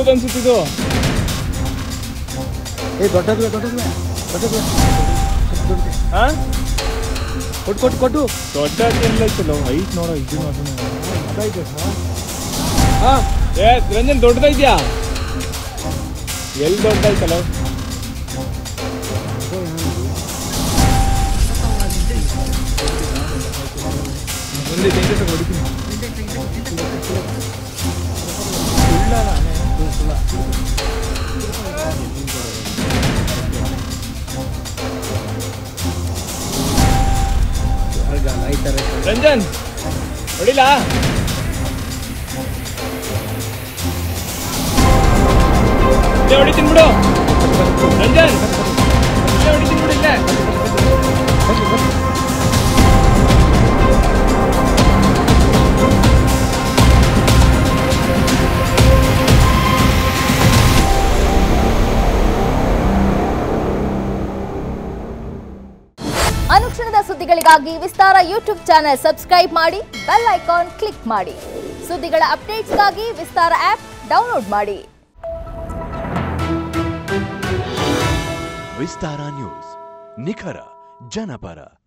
ದೊಡ್ಡದು ಅನ್ಸುತ್ತಿದ್ದು ಏ ದೊಡ್ಡದು ದೊಡ್ಡದು ದೊಡ್ಡದು ಹಾ ಕೊಟ್ಟು ಕೊಟ್ಟು ಕೊಟ್ಟು ದೊಡ್ಡ ಎಲ್ಲ ಐತಲ್ಲ ಹೈಟ್ ನೋಡೋ ಇದು ಅದನ್ನು ಅದಾಯ್ತು ಸರ್ ಹಾ ಏ ರಂಜನ್ ದೊಡ್ಡದೈದ್ಯಾ ಎಲ್ಲಿ ದೊಡ್ಡದಾಯ್ತಲ್ಲ ಮುಂದೆ ತೆಂಗಿನ ಹೊಡಿತೀನಿ ರಂಜನ್ ಹೊಡಿಲಾ ಇಲ್ಲೇ ಹೊಡಿತೀನಿ ಬಿಡು ರಂಜನ್ ಇಲ್ಲೇ ಹೊಡಿತೀನಿ ಬಿಡು ಇಲ್ಲೇ ಅನುಕ್ಷಣದ ಸುದ್ದಿಗಳಿಗಾಗಿ ವಿಸ್ತಾರ ಯೂಟ್ಯೂಬ್ ಚಾನೆಲ್ ಸಬ್ಸ್ಕ್ರೈಬ್ ಮಾಡಿ ಬೆಲ್ ಐಕಾನ್ ಕ್ಲಿಕ್ ಮಾಡಿ ಸುದ್ದಿಗಳ ಅಪ್ಡೇಟ್ಸ್ಗಾಗಿ ವಿಸ್ತಾರ ಆಪ್ ಡೌನ್ಲೋಡ್ ಮಾಡಿ ವಿಸ್ತಾರ ನ್ಯೂಸ್ ನಿಖರ ಜನಪರ